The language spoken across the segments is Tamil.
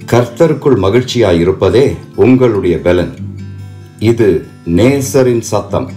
கர்த்தருக்குள் மகிழ்ச்சியாய் இருப்பதே உங்களுடைய பலன் இது நேசரின் சத்தம்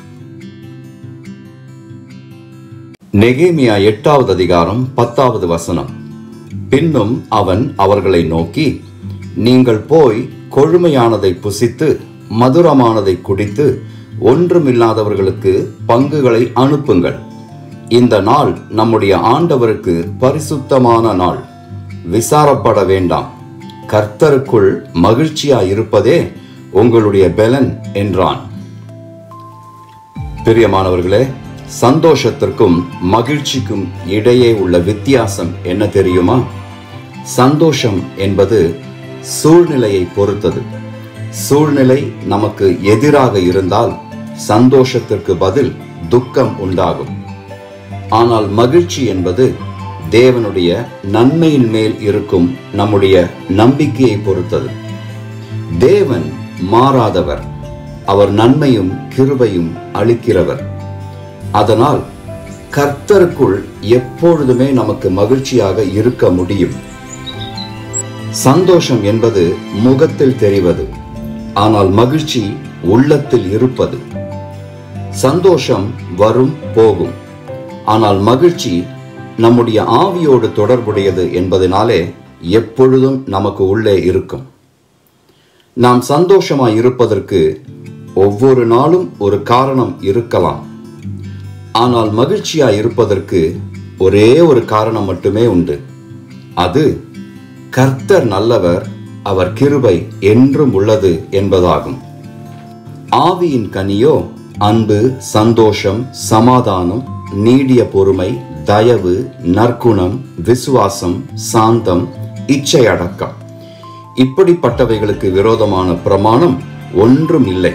நெகேமியா எட்டாவது அதிகாரம் பத்தாவது வசனம் பின்னும் அவன் அவர்களை நோக்கி நீங்கள் போய் கொழுமையானதை புசித்து மதுரமானதை குடித்து ஒன்றுமில்லாதவர்களுக்கு பங்குகளை அனுப்புங்கள் இந்த நாள் நம்முடைய ஆண்டவருக்கு பரிசுத்தமான நாள் விசாரப்பட வேண்டாம் கர்த்தருக்குள் மகிழ்ச்சியாய் இருப்பதே உங்களுடைய பெலன் என்றான் பிரியமானவர்களே சந்தோஷத்திற்கும் மகிழ்ச்சிக்கும் இடையே உள்ள வித்தியாசம் என்ன தெரியுமா சந்தோஷம் என்பது சூழ்நிலையை பொறுத்தது சூழ்நிலை நமக்கு எதிராக இருந்தால் சந்தோஷத்திற்கு பதில் துக்கம் உண்டாகும் ஆனால் மகிழ்ச்சி என்பது தேவனுடைய நன்மையின் மேல் இருக்கும் நம்முடைய நம்பிக்கையை பொறுத்தது தேவன் மாறாதவர் அவர் நன்மையும் கிருபையும் அளிக்கிறவர் அதனால் கர்த்தருக்குள் எப்பொழுதுமே நமக்கு மகிழ்ச்சியாக இருக்க முடியும் சந்தோஷம் என்பது முகத்தில் தெரிவது ஆனால் மகிழ்ச்சி உள்ளத்தில் இருப்பது சந்தோஷம் வரும் போகும் ஆனால் மகிழ்ச்சி நம்முடைய ஆவியோடு தொடர்புடையது என்பதனாலே எப்பொழுதும் நமக்கு உள்ளே இருக்கும் நாம் சந்தோஷமாய் இருப்பதற்கு ஒவ்வொரு நாளும் ஒரு காரணம் இருக்கலாம் ஆனால் மகிழ்ச்சியாய் இருப்பதற்கு ஒரே ஒரு காரணம் மட்டுமே உண்டு அது கர்த்தர் நல்லவர் அவர் கிருபை என்றும் உள்ளது என்பதாகும் ஆவியின் கனியோ அன்பு சந்தோஷம் சமாதானம் நீடிய பொறுமை தயவு நற்குணம் விசுவாசம் சாந்தம் இச்சை அடக்கம் இப்படிப்பட்டவைகளுக்கு விரோதமான பிரமாணம் ஒன்றும் இல்லை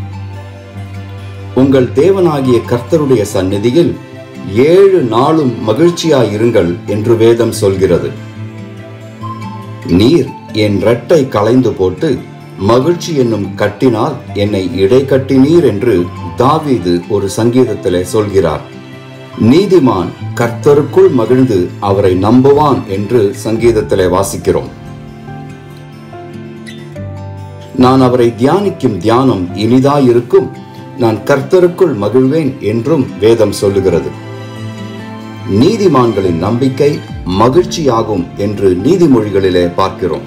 உங்கள் தேவனாகிய கர்த்தருடைய சந்நிதியில் ஏழு நாளும் மகிழ்ச்சியாயிருங்கள் என்று வேதம் சொல்கிறது நீர் என் இரட்டை களைந்து போட்டு மகிழ்ச்சி என்னும் கட்டினால் என்னை இடை கட்டினீர் என்று தாவீது ஒரு சங்கீதத்திலே சொல்கிறார் நீதிமான் கர்த்தருக்குள் மகிழ்ந்து அவரை நம்புவான் என்று சங்கீதத்திலே வாசிக்கிறோம் நான் அவரை தியானிக்கும் தியானம் இனிதாயிருக்கும் நான் கர்த்தருக்குள் மகிழ்வேன் என்றும் வேதம் சொல்லுகிறது நீதிமான்களின் நம்பிக்கை மகிழ்ச்சியாகும் என்று நீதிமொழிகளிலே பார்க்கிறோம்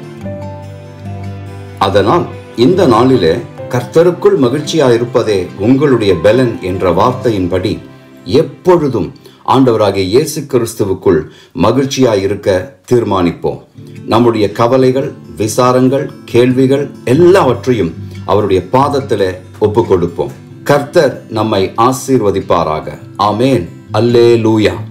அதனால் இந்த நாளிலே கர்த்தருக்குள் மகிழ்ச்சியாயிருப்பதே உங்களுடைய பெலன் என்ற வார்த்தையின்படி எப்பொழுதும் ஆண்டவராகிய இயேசு கிறிஸ்துவுக்குள் மகிழ்ச்சியாயிருக்க தீர்மானிப்போம் நம்முடைய கவலைகள் விசாரங்கள் கேள்விகள் எல்லாவற்றையும் அவருடைய பாதத்திலே ஒப்பு கொடுப்போம் கர்த்தர் நம்மை ஆசீர்வதிப்பாராக ஆமேன் அல்லே லூயா